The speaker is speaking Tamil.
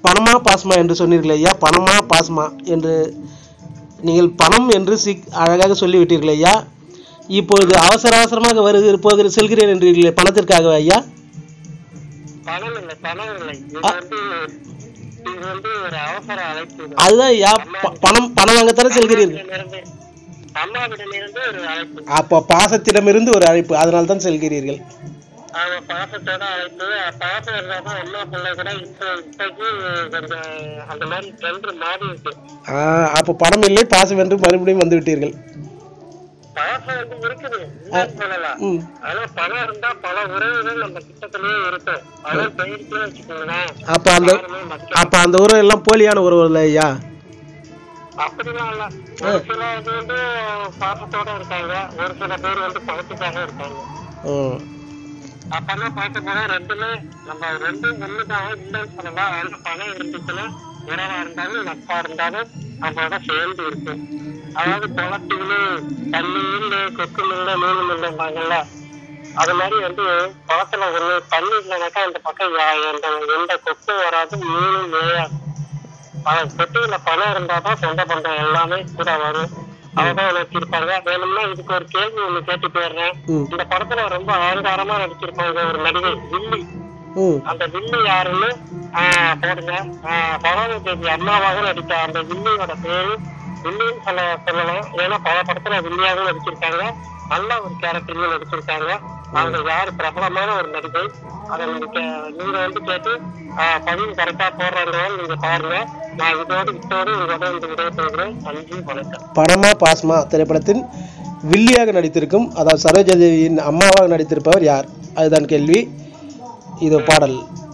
பணமா பாஸ்மா என்று சொன்னீர்கள் ஐயா பணமா பாஸ்மா என்று நீங்கள் பணம் என்று சி அழகாக சொல்லிவிட்டீர்கள் ஐயா இப்பொழுது அவசர அவசரமாக வருகிற போகிற செல்கிறேன் என்றீர்களே பணத்திற்காக ஐயா பணம் இல்லை பணம் இல்லை இது வந்து இது வந்து ஒரு அவசர அழைப்பு இது. அதுதான் ஐயா ப- பணம் பணம் வாங்கத்தானே செல்கிறீர்கள் அம்மாவிடமிருந்து அம்மாவிடமிருந்து ஒரு அழைப்பு அப்போ பாசத்திடமிருந்து ஒரு அழைப்பு அதனால தான் செல்கிறீர்கள் அவங்க பாசத்தோட அழைப்பு பாசம் இருந்தாதான் அம்மா பிள்ளை கூட இப்போ இப்போக்கு கொஞ்சம் அந்த மாதிரி ட்ரெண்ட் மாறி இருக்கு ஆ, அப்போ பணம் இல்லை பாசம் என்று மறுபடியும் வந்து விட்டீர்கள் பாசம் வந்து இருக்குது இல்லைன்னு சொல்லலாம் ம் ஆனா பணம் இருந்தா பல உறவுகள் நம்ம கிட்டத்திலேயே இருக்கும் பணம் போயிடுச்சுன்னு வச்சுக்கோங்களேன் அப்போ அந்த யாருமே மதிக்க அப்போ அந்த உறவு எல்லாம் போலியான உறவு இல்லை ஐயா அப்படிலாம் இல்ல ஒரு சில இது வந்து பாசத்தோட இருக்காங்க ஒரு சில பேர் வந்து பணத்துக்காக இருக்காங்க ம் அப்பெல்லாம் பார்க்க போனா ரெண்டுமே நம்ம ரெண்டும் ஒண்ணுதான் இல்லைன்னு சொல்லலாம் ஆனா பணம் இருந்துச்சுன்னா உறவா இருந்தாலும் நட்பா இருந்தாலும் நம்மளோட சேர்ந்து இருக்கும் அதாவது குளத்துக்குன்னு தண்ணி இல்லை கொக்கு இல்லை மீன் இல்லைம்பாங்கல்ல அது மாதிரி வந்து குளத்துல ஒண்ணு தண்ணி இல்லைனாக்கா இந்த பக்கம் யா- எந்த எந்த கொக்கும் வராது மீனும் மேயாது அவன் பெட்டியில பணம் இருந்தாதான் சொந்த பந்தம் எல்லாமே கூட வரும் அவதான் நினைச்சிருப்பாங்க வேணும்னா இதுக்கு ஒரு கேள்வி ஒண்ணு கேட்டு போயிடுறேன் ம் இந்த படத்துல ரொம்ப அலங்காரமா நடிச்சிருப்பாங்க ஒரு நடிகை வில்லி ம் அந்த வில்லி யாருன்னு ஆஹ், போடுங்க ஆஹ், பவானி தேவி அம்மாவாக நடித்த அந்த வில்லியோட பேரு வில்லின்னு சொல்ல சொல்லலாம் ஏன்னா பல படத்துல வில்லியாகவும் நடிச்சிருக்காங்க நல்ல ஒரு கேரக்டர்லயும் நடிச்சிருக்காங்க அவங்க யாரு பிரபலமான ஒரு நடிகை அதை நீங்க கே- நீங்க வந்து கேட்டு ஆஹ், பதிவு கரெக்டா போடுறாங்க நீங்க பாருங்க நான் இதோடு இத்தோடு உங்களோட இந்த விடையை போகிறேன் நன்றி வணக்கம் பணமா பாஸ்மா திரைப்படத்தின் வில்லியாக நடித்திருக்கும் அதாவது சரோஜாதேவியின் அம்மாவாக நடித்திருப்பவர் யார் அதுதான் கேள்வி இது பாடல்